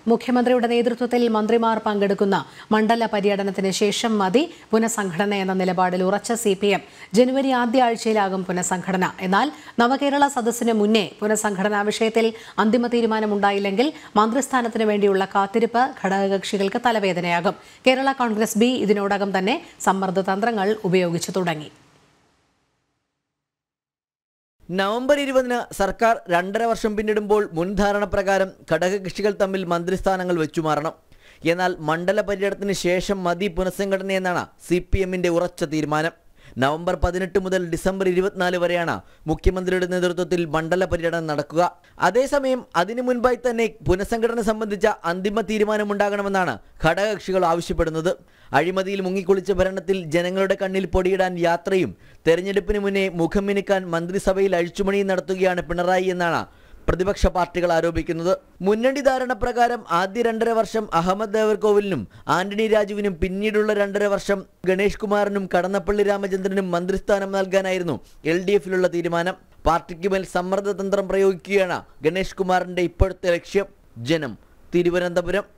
മുഖ്യമന്ത്രിയുടെ നേതൃത്വത്തിൽ മന്ത്രിമാർ പങ്കെടുക്കുന്ന മണ്ഡല പര്യടനത്തിന് ശേഷം മതി പുനഃസംഘടന എന്ന നിലപാടിൽ ഉറച്ച സി പി എം ജനുവരി ആദ്യ ആഴ്ചയിലാകും പുനഃസംഘടന എന്നാൽ നവകേരള സദസ്സിന് മുന്നേ പുനഃസംഘടനാ വിഷയത്തിൽ അന്തിമ തീരുമാനമുണ്ടായില്ലെങ്കിൽ മന്ത്രിസ്ഥാനത്തിന് വേണ്ടിയുള്ള കാത്തിരിപ്പ് ഘടകകക്ഷികൾക്ക് തലവേദനയാകും കേരള കോൺഗ്രസ് ബി ഇതിനോടകം തന്നെ സമ്മർദ്ദ തന്ത്രങ്ങൾ ഉപയോഗിച്ചു തുടങ്ങി നവംബർ ഇരുപതിന് സർക്കാർ രണ്ടര വർഷം പിന്നിടുമ്പോൾ മുൻധാരണ പ്രകാരം ഘടകകക്ഷികൾ തമ്മിൽ മന്ത്രിസ്ഥാനങ്ങൾ വെച്ചുമാറണം എന്നാൽ മണ്ഡല പര്യടനത്തിന് ശേഷം മതി പുനഃസംഘടനയെന്നാണ് സി പി എമ്മിന്റെ ഉറച്ച തീരുമാനം നവംബർ പതിനെട്ട് മുതൽ ഡിസംബർ ഇരുപത്തിനാല് വരെയാണ് മുഖ്യമന്ത്രിയുടെ നേതൃത്വത്തിൽ മണ്ഡല പര്യടനം നടക്കുക അതേസമയം അതിനു മുൻപായി തന്നെ പുനഃസംഘടന സംബന്ധിച്ച അന്തിമ തീരുമാനമുണ്ടാകണമെന്നാണ് ഘടകകക്ഷികൾ ആവശ്യപ്പെടുന്നത് അഴിമതിയിൽ മുങ്ങിക്കുളിച്ച ഭരണത്തിൽ ജനങ്ങളുടെ കണ്ണിൽ പൊടിയിടാൻ യാത്രയും തെരഞ്ഞെടുപ്പിന് മുന്നേ മുഖം മിനുക്കാൻ മന്ത്രിസഭയിൽ അഴിച്ചുമണിയും നടത്തുകയാണ് പിണറായി എന്നാണ് പ്രതിപക്ഷ പാർട്ടികൾ ആരോപിക്കുന്നത് മുന്നണി ധാരണ പ്രകാരം ആദ്യ രണ്ടര വർഷം അഹമ്മദ് ദേവർകോവിലിനും ആന്റണി രാജുവിനും പിന്നീടുള്ള രണ്ടര വർഷം ഗണേഷ് കുമാറിനും കടന്നപ്പള്ളി രാമചന്ദ്രനും മന്ത്രിസ്ഥാനം നൽകാനായിരുന്നു എൽ ഡി എഫിലുള്ള തീരുമാനം പാർട്ടിക്ക് മേൽ സമ്മർദ്ദതന്ത്രം പ്രയോഗിക്കുകയാണ് ഗണേഷ് കുമാറിന്റെ ഇപ്പോഴത്തെ ലക്ഷ്യം ജനം തിരുവനന്തപുരം